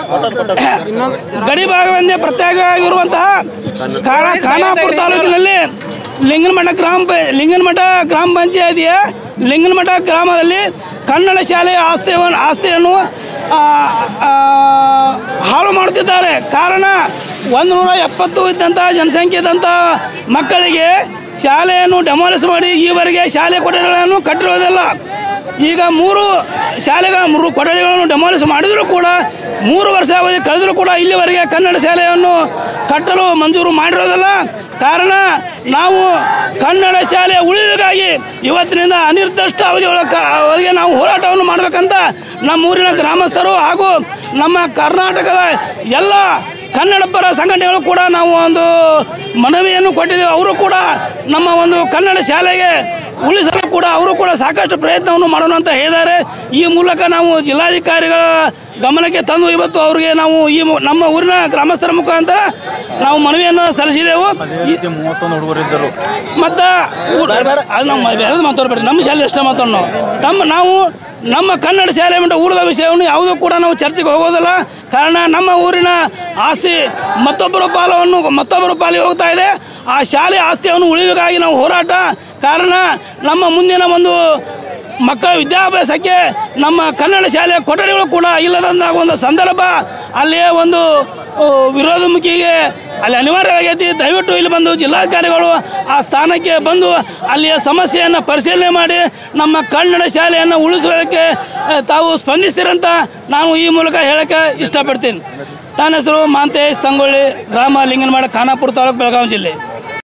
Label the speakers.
Speaker 1: ಗಡಿ ಭಾಗವೆಂದೇ ಪ್ರತ್ಯೇಕ ಆಗಿರುವಂತಹ ಖಾನ ಖಾನಾಪುರ ತಾಲೂಕಿನಲ್ಲಿ ಲಿಂಗನಮಠ ಗ್ರಾಮ ಪ- ಲಿಂಗನಮಠ ಗ್ರಾಮ ಪಂಚಾಯತಿಯ ಲಿಂಗನಮಠ ಗ್ರಾಮದಲ್ಲಿ ಕನ್ನಡ ಶಾಲೆಯ ಆಸ್ತಿಯನ್ನು ಆಸ್ತಿಯನ್ನು ಆ, ಆ, ಹಾಳು ಮಾಡುತ್ತಿದ್ದಾರೆ ಕಾರಣ ಒಂದು ನೂರ ಎಪ್ಪತ್ತು ಇದ್ದಂಥ ಜನಸಂಖ್ಯೆ ಇದ್ದಂಥ ಮಕ್ಕಳಿಗೆ ಶಾಲೆಯನ್ನು ಡೆಮಾಲಿಸ್ ಮಾಡಿ ಈವರೆಗೆ ಶಾಲೆ ಕೊಠಡಿಗಳನ್ನು ಕಟ್ಟಿರೋದಿಲ್ಲ ಈಗ ಮೂರು ಶಾಲೆಗಳ ಮೂರು ಕೊಠಡಿಗಳನ್ನು ಡೆಮಾಲಿಸ್ ಮಾಡಿದರೂ ಕೂಡ ಮೂರು ವರ್ಷ ಅವಧಿ ಕಳೆದರೂ ಕೂಡ ಇಲ್ಲಿವರೆಗೆ ಕನ್ನಡ ಶಾಲೆಯನ್ನು ಕಟ್ಟಲು ಮಂಜೂರು ಮಾಡಿರೋದಿಲ್ಲ ಕಾರಣ ನಾವು ಕನ್ನಡ ಶಾಲೆ ಉಳಿವಿಗಾಗಿ ಇವತ್ತಿನಿಂದ ಅನಿರ್ದಿಷ್ಟ ಅವಧಿ ಅವರಿಗೆ ನಾವು ಹೋರಾಟವನ್ನು ಮಾಡಬೇಕಂತ ನಮ್ಮ ಊರಿನ ಗ್ರಾಮಸ್ಥರು ಹಾಗೂ ನಮ್ಮ ಕರ್ನಾಟಕದ ಎಲ್ಲ ಕನ್ನಡ ಪರ ಸಂಘಟನೆಗಳು ಕೂಡ ನಾವು ಒಂದು ಮನವಿಯನ್ನು ಕೊಟ್ಟಿದ್ದೇವೆ ಅವರು ಕೂಡ ನಮ್ಮ ಒಂದು ಕನ್ನಡ ಶಾಲೆಗೆ ಉಳಿಸಲು ಕೂಡ ಅವರು ಕೂಡ ಸಾಕಷ್ಟು ಪ್ರಯತ್ನವನ್ನು ಮಾಡೋಣ ಅಂತ ಹೇಳಿದ್ದಾರೆ ಈ ಮೂಲಕ ನಾವು ಜಿಲ್ಲಾಧಿಕಾರಿಗಳ ಗಮನಕ್ಕೆ ತಂದು ಇವತ್ತು ಅವರಿಗೆ ನಾವು ಈ ಮು- ನಮ್ಮ ಊರಿನ ಗ್ರಾಮಸ್ಥರ ಮುಖಾಂತರ ನಾವು ಮನವಿಯನ್ನು ಸಲ್ಲಿಸಿದೆವು
Speaker 2: ರೀತಿ ಮೂವತ್ತೊಂದು ಹುಡುಗರಿದ್ದರು
Speaker 1: ಮತ್ತು ಅದು ನಮ್ಮ ಬೇರೆ ಮಾತಾಡ್ಬೇಡಿ ನಮ್ಮ ಶಾಲೆ ಅಷ್ಟೇ ಮಾತಾಡೋಣ ನಾವು ನಮ್ಮ ನಾವು ನಮ್ಮ ಕನ್ನಡ ಶಾಲೆ ಮಟ್ಟ ಊರದ ವಿಷಯವನ್ನು ಯಾವುದೂ ಕೂಡ ನಾವು ಚರ್ಚೆಗೆ ಹೋಗೋದಿಲ್ಲ ಕಾರಣ ನಮ್ಮ ಊರಿನ ಆಸ್ತಿ ಮತ್ತೊಬ್ಬರ ಪಾಲವನ್ನು ಮತ್ತೊಬ್ಬರ ಪಾಲಿಗೆ ಹೋಗ್ತಾ ಇದೆ ಆ ಶಾಲೆ ಆಸ್ತಿಯನ್ನು ಉಳಿವಿಗಾಗಿ ನಾವು ಹೋರಾಟ ಕಾರಣ ನಮ್ಮ ಮುಂದಿನ ಒಂದು ಮಕ್ಕಳ ವಿದ್ಯಾಭ್ಯಾಸಕ್ಕೆ ನಮ್ಮ ಕನ್ನಡ ಶಾಲೆಯ ಕೊಠಡಿಗಳು ಕೂಡ ಇಲ್ಲದಂತಹ ಒಂದು ಸಂದರ್ಭ ಅಲ್ಲಿಯೇ ಒಂದು ಆ, ವಿರೋಧಮುಖಿಗೆ ಅಲ್ಲಿ ಅನಿವಾರ್ಯವಾಗೈತಿ ದಯವಿಟ್ಟು ಇಲ್ಲಿ ಬಂದು ಜಿಲ್ಲಾಧಿಕಾರಿಗಳು ಆ ಸ್ಥಾನಕ್ಕೆ ಬಂದು ಅಲ್ಲಿಯ ಸಮಸ್ಯೆಯನ್ನು ಪರಿಶೀಲನೆ ಮಾಡಿ ನಮ್ಮ ಕನ್ನಡ ಶಾಲೆಯನ್ನು ಉಳಿಸುವುದಕ್ಕೆ ಆ, ತಾವು ಸ್ಪಂದಿಸ್ತೀರಂತ ನಾನು ಈ ಮೂಲಕ ಹೇಳಕ್ಕೆ ಇಷ್ಟಪಡ್ತೀನಿ ನನ್ನ ಹೆಸರು ಮಾಂತೇಶ್ ಸಂಗೊಳ್ಳಿ ಗ್ರಾಮ ಲಿಂಗನಮಾಡ ಖಾನಾಪುರ ತಾಲೂಕು ಬೆಳಗಾವಿ ಜಿಲ್ಲೆ